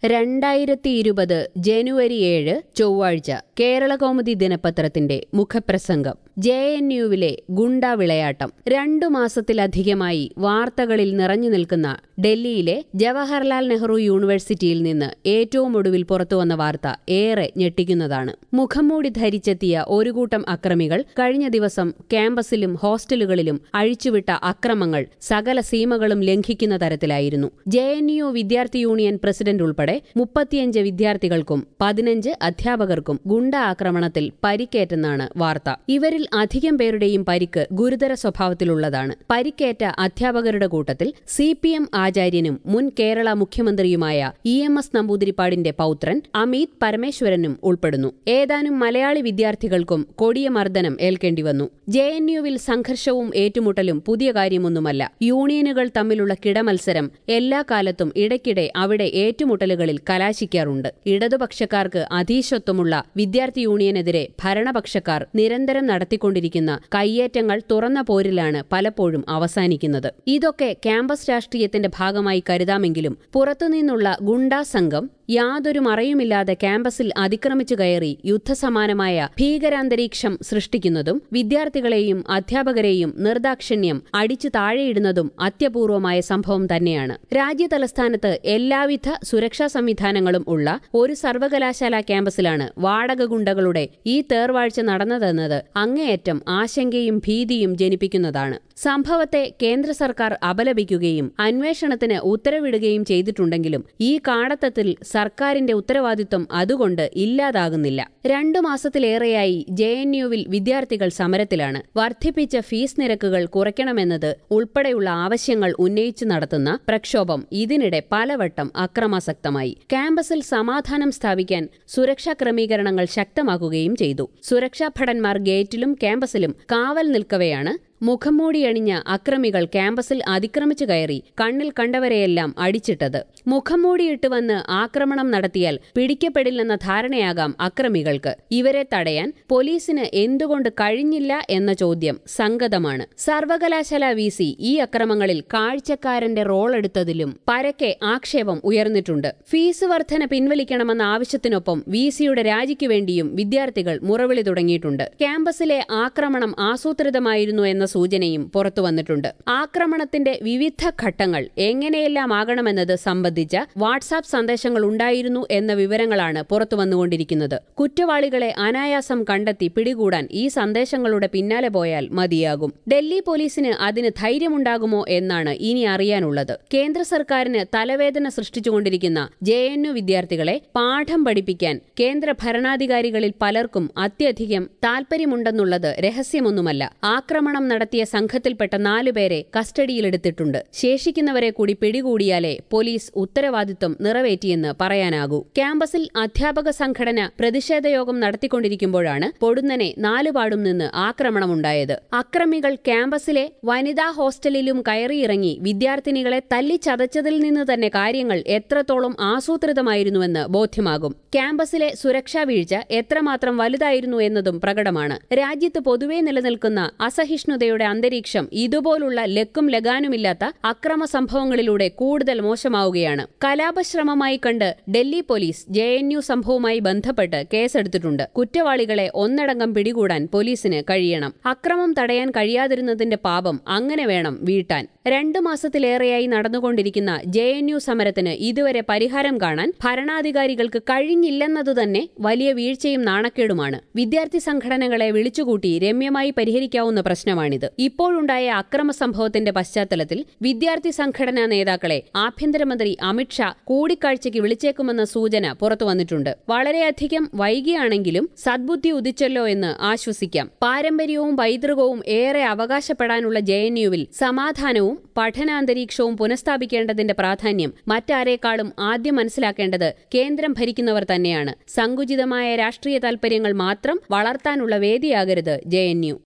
രണ്ടായിരത്തി ഇരുപത് ജനുവരി ഏഴ് ചൊവ്വാഴ്ച കേരളകൗമുദി ദിനപത്രത്തിന്റെ മുഖപ്രസംഗം ജെ എൻ യുവിലെ ഗുണ്ട വിളയാട്ടം രണ്ടു മാസത്തിലധികമായി വാർത്തകളിൽ നിറഞ്ഞു നിൽക്കുന്ന ഡൽഹിയിലെ ജവഹർലാൽ നെഹ്റു യൂണിവേഴ്സിറ്റിയിൽ നിന്ന് ഏറ്റവും ഒടുവിൽ പുറത്തുവന്ന വാർത്ത ഏറെ ഞെട്ടിക്കുന്നതാണ് മുഖംമൂടി ധരിച്ചെത്തിയ ഒരു കൂട്ടം അക്രമികൾ കഴിഞ്ഞ ദിവസം ക്യാമ്പസിലും ഹോസ്റ്റലുകളിലും അഴിച്ചുവിട്ട അക്രമങ്ങൾ സകല സീമകളും ലംഘിക്കുന്ന തരത്തിലായിരുന്നു ജെ എൻ യു വിദ്യാർത്ഥി യൂണിയൻ പ്രസിഡന്റ് ഉൾപ്പെടെ മുപ്പത്തിയഞ്ച് വിദ്യാർത്ഥികൾക്കും പതിനഞ്ച് അധ്യാപകർക്കും ഗുണ്ട ആക്രമണത്തിൽ പരിക്കേറ്റെന്നാണ് വാർത്ത ഇവരിൽ അധികം പേരുടെയും പരിക്ക് ഗുരുതര സ്വഭാവത്തിലുള്ളതാണ് പരിക്കേറ്റ അധ്യാപകരുടെ കൂട്ടത്തിൽ സി പി എം ആചാര്യനും മുൻ കേരള മുഖ്യമന്ത്രിയുമായ ഇ എം എസ് നമ്പൂതിരിപ്പാടിന്റെ പൌത്രൻ അമീത് പരമേശ്വരനും ഉൾപ്പെടുന്നു ഏതാനും മലയാളി വിദ്യാർത്ഥികൾക്കും കൊടിയ മർദ്ദനം ഏൽക്കേണ്ടി വന്നു ജെ എൻ യുവിൽ സംഘർഷവും ഏറ്റുമുട്ടലും പുതിയ കാര്യമൊന്നുമല്ല യൂണിയനുകൾ തമ്മിലുള്ള കിടമത്സരം എല്ലാ കാലത്തും ഇടയ്ക്കിടെ അവിടെ ഏറ്റുമുട്ടലുകളിൽ കലാശിക്കാറുണ്ട് ഇടതുപക്ഷക്കാർക്ക് അധീശത്വമുള്ള വിദ്യാർത്ഥി യൂണിയനെതിരെ ഭരണപക്ഷക്കാർ നിരന്തരം നടത്തിക്കൊണ്ടിരിക്കുന്ന കയ്യേറ്റങ്ങൾ തുറന്ന പോരിലാണ് പലപ്പോഴും അവസാനിക്കുന്നത് ഇതൊക്കെ ക്യാമ്പസ് രാഷ്ട്രീയത്തിന്റെ ഭാഗമായി കരുതാമെങ്കിലും പുറത്തുനിന്നുള്ള ഗുണ്ടാ സംഘം യാതൊരു മറയുമില്ലാതെ ക്യാമ്പസിൽ അതിക്രമിച്ചു കയറി യുദ്ധസമാനമായ ഭീകരാന്തരീക്ഷം സൃഷ്ടിക്കുന്നതും വിദ്യാർത്ഥികളെയും അധ്യാപകരെയും നിർദാക്ഷിണ്യം അടിച്ചു താഴെയിടുന്നതും അത്യപൂർവമായ സംഭവം തന്നെയാണ് രാജ്യതലസ്ഥാനത്ത് എല്ലാവിധ സുരക്ഷാ സംവിധാനങ്ങളും ഉള്ള ഒരു സർവകലാശാല ക്യാമ്പസിലാണ് വാടക ഗുണ്ടകളുടെ ഈ തേർവാഴ്ച നടന്നതെന്നത് അങ്ങേയറ്റം ആശങ്കയും ഭീതിയും ജനിപ്പിക്കുന്നതാണ് സംഭവത്തെ കേന്ദ്ര സർക്കാർ അപലപിക്കുകയും അന്വേഷണത്തിന് ഉത്തരവിടുകയും ചെയ്തിട്ടുണ്ടെങ്കിലും ഈ കാടത്തത്തിൽ സർക്കാരിന്റെ ഉത്തരവാദിത്വം അതുകൊണ്ട് ഇല്ലാതാകുന്നില്ല രണ്ടു മാസത്തിലേറെയായി ജെ എൻ യുവിൽ വിദ്യാർത്ഥികൾ സമരത്തിലാണ് വർദ്ധിപ്പിച്ച ഫീസ് നിരക്കുകൾ കുറയ്ക്കണമെന്നത് ഉൾപ്പെടെയുള്ള ആവശ്യങ്ങൾ ഉന്നയിച്ചു നടത്തുന്ന പ്രക്ഷോഭം ഇതിനിടെ പലവട്ടം അക്രമാസക്തമായി ക്യാമ്പസിൽ സമാധാനം സ്ഥാപിക്കാൻ സുരക്ഷാ ക്രമീകരണങ്ങൾ ശക്തമാക്കുകയും ചെയ്തു സുരക്ഷാ ഭടന്മാർ ഗേറ്റിലും ക്യാമ്പസിലും കാവൽ നിൽക്കവെയാണ് മുഖംമൂടിയണിഞ്ഞ അക്രമികൾ ക്യാമ്പസിൽ അതിക്രമിച്ചു കയറി കണ്ണിൽ കണ്ടവരെയെല്ലാം അടിച്ചിട്ടത് മുഖംമൂടിയിട്ട് വന്ന് ആക്രമണം നടത്തിയാൽ പിടിക്കപ്പെടില്ലെന്ന ധാരണയാകാം അക്രമികൾക്ക് ഇവരെ തടയാൻ പോലീസിന് എന്തുകൊണ്ട് കഴിഞ്ഞില്ല എന്ന ചോദ്യം സംഗതമാണ് സർവകലാശാല വി സി ഈ അക്രമങ്ങളിൽ കാഴ്ചക്കാരന്റെ റോൾ എടുത്തതിലും പരക്കെ ആക്ഷേപം ഉയർന്നിട്ടുണ്ട് ഫീസ് വർധന പിൻവലിക്കണമെന്ന ആവശ്യത്തിനൊപ്പം വി സിയുടെ രാജിക്കു വേണ്ടിയും വിദ്യാർത്ഥികൾ മുറവിളി തുടങ്ങിയിട്ടുണ്ട് ക്യാമ്പസിലെ ആക്രമണം ആസൂത്രിതമായിരുന്നു എന്ന സൂചനയും പുറത്തുവന്നിട്ടുണ്ട് ആക്രമണത്തിന്റെ വിവിധ ഘട്ടങ്ങൾ എങ്ങനെയെല്ലാം ആകണമെന്നത് സംബന്ധിച്ച വാട്സാപ്പ് സന്ദേശങ്ങൾ ഉണ്ടായിരുന്നു എന്ന വിവരങ്ങളാണ് പുറത്തുവന്നുകൊണ്ടിരിക്കുന്നത് കുറ്റവാളികളെ അനായാസം കണ്ടെത്തി പിടികൂടാൻ ഈ സന്ദേശങ്ങളുടെ പിന്നാലെ പോയാൽ മതിയാകും ഡൽഹി പോലീസിന് അതിന് ധൈര്യമുണ്ടാകുമോ എന്നാണ് ഇനി അറിയാനുള്ളത് കേന്ദ്ര സർക്കാരിന് തലവേദന സൃഷ്ടിച്ചുകൊണ്ടിരിക്കുന്ന ജെ എൻ യു വിദ്യാർത്ഥികളെ പാഠം പഠിപ്പിക്കാൻ കേന്ദ്ര ഭരണാധികാരികളിൽ പലർക്കും അത്യധികം താൽപര്യമുണ്ടെന്നുള്ളത് രഹസ്യമൊന്നുമല്ല ആക്രമണം നടത്തിയ സംഘത്തിൽപ്പെട്ട നാലുപേരെ കസ്റ്റഡിയിലെടുത്തിട്ടുണ്ട് ശേഷിക്കുന്നവരെ കൂടി പിടികൂടിയാലേ പോലീസ് ഉത്തരവാദിത്വം നിറവേറ്റിയെന്ന് പറയാനാകൂ ക്യാമ്പസിൽ അധ്യാപക സംഘടന പ്രതിഷേധയോഗം നടത്തിക്കൊണ്ടിരിക്കുമ്പോഴാണ് പൊടുന്നനെ നാലുപാടും നിന്ന് ആക്രമണമുണ്ടായത് അക്രമികൾ ക്യാമ്പസിലെ വനിതാ ഹോസ്റ്റലിലും കയറിയിറങ്ങി വിദ്യാർത്ഥിനികളെ തല്ലിച്ചതച്ചതിൽ നിന്ന് തന്നെ കാര്യങ്ങൾ എത്രത്തോളം ആസൂത്രിതമായിരുന്നുവെന്ന് ബോധ്യമാകും ക്യാമ്പസിലെ സുരക്ഷാ വീഴ്ച എത്രമാത്രം വലുതായിരുന്നു എന്നതും പ്രകടമാണ് രാജ്യത്ത് പൊതുവെ നിലനിൽക്കുന്ന അസഹിഷ്ണുതയുടെ അന്തരീക്ഷം ഇതുപോലുള്ള ലക്കും ലഗാനുമില്ലാത്ത അക്രമ സംഭവങ്ങളിലൂടെ കൂടുതൽ മോശമാവുകയാണ് കലാപശ്രമമായി കണ്ട് Delhi police J N U സംഭവവുമായി ബന്ധപ്പെട്ട് കേസെടുത്തിട്ടുണ്ട് കുറ്റവാളികളെ ഒന്നടങ്കം പിടികൂടാൻ പോലീസിന് കഴിയണം അക്രമം തടയാൻ കഴിയാതിരുന്നതിന്റെ പാപം അങ്ങനെ വേണം വീട്ടാൻ രണ്ടു മാസത്തിലേറെയായി നടന്നുകൊണ്ടിരിക്കുന്ന ജെ എൻ യു സമരത്തിന് ഇതുവരെ പരിഹാരം കാണാൻ ഭരണാധികാരികൾക്ക് കഴിഞ്ഞില്ലെന്നതുതന്നെ വലിയ വീഴ്ചയും നാണക്കേടുമാണ് വിദ്യാർത്ഥി സംഘടനകളെ വിളിച്ചുകൂട്ടി രമ്യമായി പരിഹരിക്കാവുന്ന പ്രശ്നമാണിത് ഇപ്പോഴുണ്ടായ അക്രമ സംഭവത്തിന്റെ പശ്ചാത്തലത്തിൽ വിദ്യാർത്ഥി സംഘടനാ നേതാക്കളെ ആഭ്യന്തരമന്ത്രി അമിത്ഷാ കൂടിക്കാഴ്ചയ്ക്ക് വിളിച്ചേക്കുമെന്ന സൂചന പുറത്തുവന്നിട്ടുണ്ട് വളരെയധികം വൈകിയാണെങ്കിലും സദ്ബുദ്ധി ഉദിച്ചല്ലോ എന്ന് ആശ്വസിക്കാം പാരമ്പര്യവും പൈതൃകവും ഏറെ അവകാശപ്പെടാനുള്ള ജെ എൻ യുവിൽ സമാധാനവും പഠനാന്തരീക്ഷവും പുനഃസ്ഥാപിക്കേണ്ടതിന്റെ പ്രാധാന്യം മറ്റാരേക്കാളും ആദ്യം മനസ്സിലാക്കേണ്ടത് കേന്ദ്രം ഭരിക്കുന്നവർ തന്നെയാണ് സങ്കുചിതമായ രാഷ്ട്രീയ താൽപര്യങ്ങൾ മാത്രം വളർത്താനുള്ള വേദിയാകരുത് ജെ